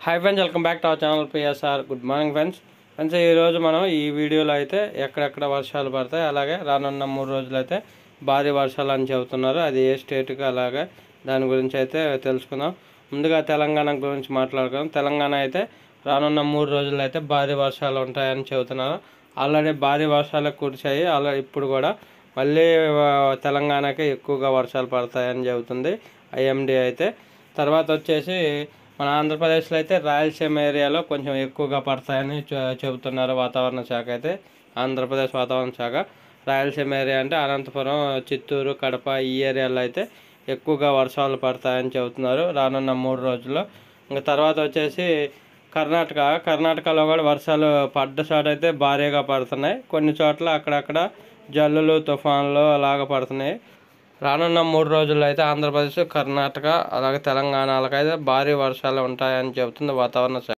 hi friends welcome back to our channel PSR good morning friends friends ఈరోజు మనం ఈ వీడియోలో అయితే ఎక్కడెక్కడ వర్షాలు పడతాయి అలాగే రానున్న మూడు రోజులు అయితే భారీ వర్షాలు అని చెబుతున్నారు అది ఏ స్టేట్కి అలాగే దాని గురించి అయితే తెలుసుకుందాం ముందుగా తెలంగాణ గురించి మాట్లాడుకుందాం తెలంగాణ అయితే రానున్న మూడు రోజులు అయితే భారీ వర్షాలు ఉంటాయని చెబుతున్నారు ఆల్రెడీ భారీ వర్షాలు కురిశాయి అలా ఇప్పుడు కూడా మళ్ళీ ఆ, తెలంగాణకి ఎక్కువగా వర్షాలు పడతాయని చెబుతుంది ఐఎండి అయితే తర్వాత వచ్చేసి మన ఆంధ్రప్రదేశ్లో అయితే రాయలసీమ ఏరియాలో కొంచెం ఎక్కువగా పడతాయని చె- చెబుతున్నారు వాతావరణ శాఖ అయితే ఆంధ్రప్రదేశ్ వాతావరణ శాఖ రాయలసీమ ఏరియా అంటే అనంతపురం చిత్తూరు కడప ఈ ఏరియాలో అయితే ఎక్కువగా వర్షాలు పడతాయని చెబుతున్నారు రానున్న మూడు రోజుల్లో ఇంకా తర్వాత వచ్చేసి కర్ణాటక కర్ణాటకలో కూడా వర్షాలు పడ్డ చోట అయితే భారీగా పడుతున్నాయి కొన్ని చోట్ల అక్కడక్కడ జల్లులు తుఫాన్లు అలాగ పడుతున్నాయి రానున్న మూడు రోజుల్లో అయితే ఆంధ్రప్రదేశ్ కర్ణాటక అలాగే తెలంగాణలకైతే భారీ వర్షాలు ఉంటాయని చెబుతుంది వాతావరణ శాఖ